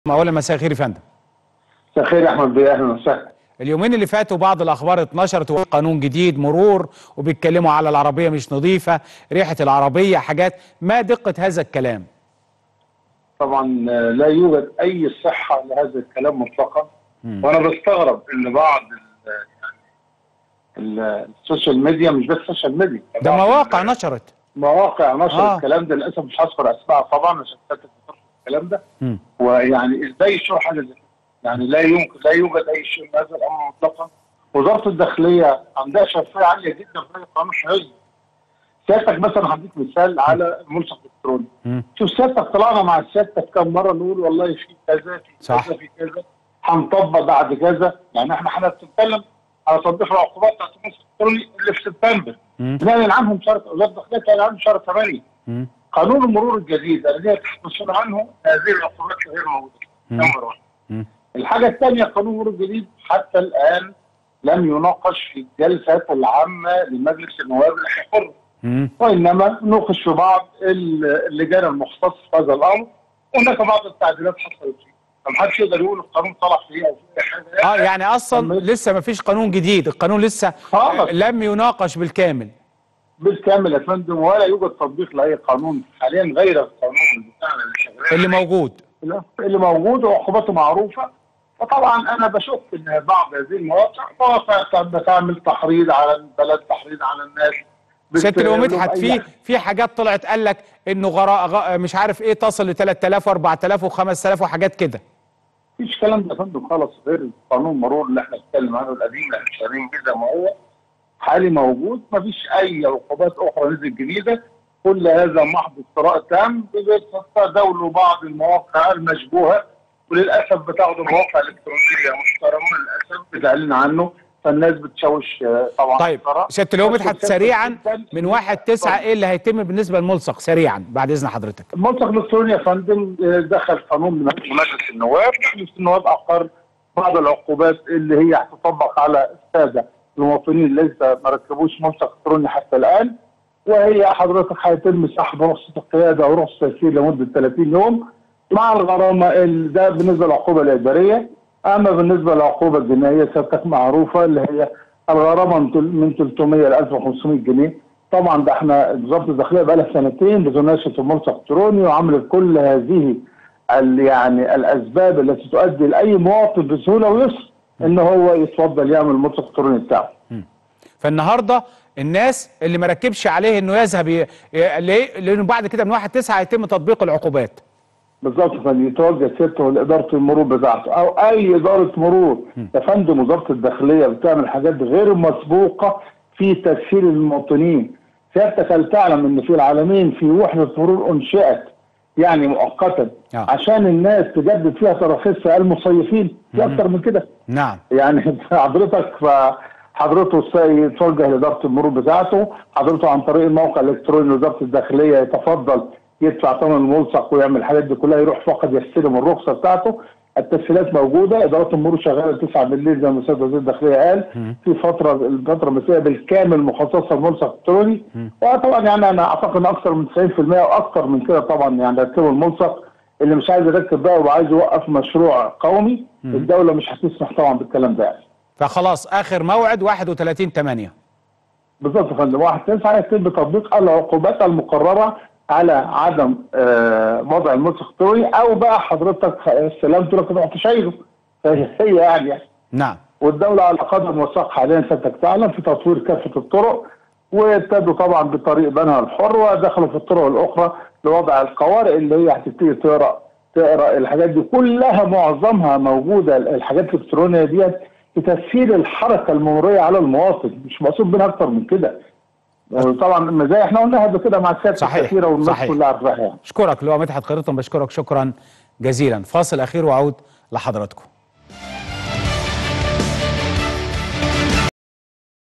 اولا مساء الخير يا فندم مساء الخير يا احمد بيه اهلا وسهلا اليومين اللي فاتوا بعض الاخبار اتنشرت قانون جديد مرور وبيتكلموا على العربيه مش نظيفه ريحه العربيه حاجات ما دقه هذا الكلام طبعا آه، لا يوجد اي صحه لهذا الكلام مطلقا وانا بستغرب ان بعض ال- يعني ال- السوشيال ميديا مش بس السوشيال ميديا ده بعض مواقع ال- نشرت مواقع نشر آه. آه. الكلام ده للاسف مش هذكر اسماء طبعا عشان خاطر تذكر الكلام ده مم. ويعني ازاي يشرح حاجه زي كده؟ يعني لا يمكن لا يوجد اي شيء من هذا الامر مطلقا وزاره الداخليه عندها شفافيه عاليه جدا في هذا القانون الشهري سيادتك مثلا هديك مثال على الملصق الالكتروني مم. شوف سيادتك طلعنا مع سيادتك كم مره نقول والله في كذا في صح. كذا في كذا هنطبق بعد كذا يعني احنا احنا بنتكلم على تطبيق العقوبات بتاعت الملصق الالكتروني اللي في سبتمبر مم. بنعلن عنهم شهر وزاره الداخليه تعلن عنهم شهر 8 مم. قانون المرور الجديد الذي تحت مسؤول عنه هذه العقوبات غير موجوده مم. نمبر واحد مم. الحاجه الثانيه قانون المرور الجديد حتى الان لم يناقش في الجلسات العامه لمجلس النواب اللي هيقر مم. وانما نوقش في بعض ال- اللجان المختصه في هذا الامر هناك بعض التعديلات حصلت فيه فمحدش يقدر يقول القانون طلع فيه او في حاجه اه يعني اصلا كمل. لسه ما فيش قانون جديد القانون لسه خالص. آه، لم يناقش بالكامل بالكامل يا فندم ولا يوجد تطبيق لاي قانون حاليا غير القانون بتاعنا اللي شغال اللي موجود لا، اللي موجود وعقوباته معروفه فطبعا انا بشك ان بعض هذه المواقع مواقع بتعمل تحريض على البلد تحريض على الناس سياده اللواء بت- مدحت أي في حاجة. في حاجات طلعت قال لك انه غراء غ... مش عارف ايه تصل ل 3000 و4000 و5000 وحاجات كده مفيش كلام ده يا فندم خالص غير قانون مرور اللي احنا بنتكلم عنه القديم اللي احنا شغالين بيه زي ما هو حالي موجود مفيش اي عقوبات اخرى نزلت جديده كل هذا محض افتراء تام بتتداولوا بعض المواقع المشبوهه وللاسف بتاخدوا مواقع الكترونيه محترمه للاسف بتعلن عنه فالناس بتشوش آه، طبعا طيب افتراء. سياده اللواء بس مدحت بتشوش سريعا جداً. من 1 9 ايه اللي هيتم بالنسبه للملصق سريعا بعد اذن حضرتك الملصق الالكتروني يا فندم آه، دخل قانون من مجلس النواب، مجلس النواب اقر بعض العقوبات اللي هي هتطبق على الساده المواطنين اللي لسه ما ركبوش ملصق الكتروني حتى الان وهي حضرتك هيتم سحب رخصه القياده او رخصه التسيير لمده 30 يوم مع الغرامه ال- ده بالنسبه للعقوبه الاداريه اما بالنسبه للعقوبه الجنائيه سيادتك معروفه اللي هي الغرامه من تل- من 300 ل 1500 جنيه طبعا ده احنا وزاره الداخليه بقى لها سنتين بتناشط الملصق الالكتروني وعملت كل هذه ال- يعني الاسباب التي تؤدي لاي مواطن بسهوله ويسر ان هو يتفضل يعمل الملصق الالكتروني بتاعه. فالنهارده الناس اللي ما ركبش عليه انه يذهب ي... ي... ليه؟ لانه بعد كده من 1 9 هيتم تطبيق العقوبات بالظبط يا فندم يتوجه سيادته لاداره المرور بتاعته او اي اداره مرور يا فندم وزاره الداخليه بتعمل حاجات غير مسبوقه في تسهيل المواطنين سيادتك هل تعلم ان في العالمين في وحده مرور انشئت يعني مؤقتا آه. عشان الناس تجدد فيها تراخيصها المصيفين في اكتر من كده نعم يعني حضرتك حضرته يتوجه لاداره المرور بتاعته حضرته عن طريق الموقع الالكتروني لوزاره الداخليه يتفضل يدفع ثمن الملصق ويعمل الحاجات دي كلها يروح فقط يستلم الرخصه بتاعته التسهيلات موجوده اداره المرور شغاله 9 بالليل زي ما استاذ وزير الداخليه قال في فتره الفتره المسائيه بالكامل مخصصه للملصق الالكتروني وطبعا يعني انا اعتقد ان اكثر من 90% واكثر من كده طبعا يعني ركبوا الملصق اللي مش عايز يركب بقى وعايز يوقف مشروع قومي الدوله مش هتسمح طبعا بالكلام ده يعني. فخلاص اخر موعد 31 8 بالظبط يا فندم واحد تسعة يتم تطبيق العقوبات المقررة على عدم آه وضع الملصق الالكتروني او بقى حضرتك استلمته لكن رحت شايله فهي هي يعني نعم والدولة على قدم وساق حاليا سيادتك تعلم في تطوير كافة الطرق وابتدوا طبعا بطريق بنها الحر ودخلوا في الطرق الاخرى لوضع القوارئ اللي هي هتبتدي تقرا تقرا الحاجات دي كلها معظمها موجوده الحاجات الالكترونيه ديت لتسهيل الحركه المروريه على المواطن مش مقصود منها اكتر من كده طبعا زي احنا قلناها قبل كده مع السياسه صحيح، الكثيره والناس صحيح. كلها عارفاها يعني اشكرك لواء مدحت خيرتم بشكرك شكرا جزيلا فاصل اخير واعود لحضراتكم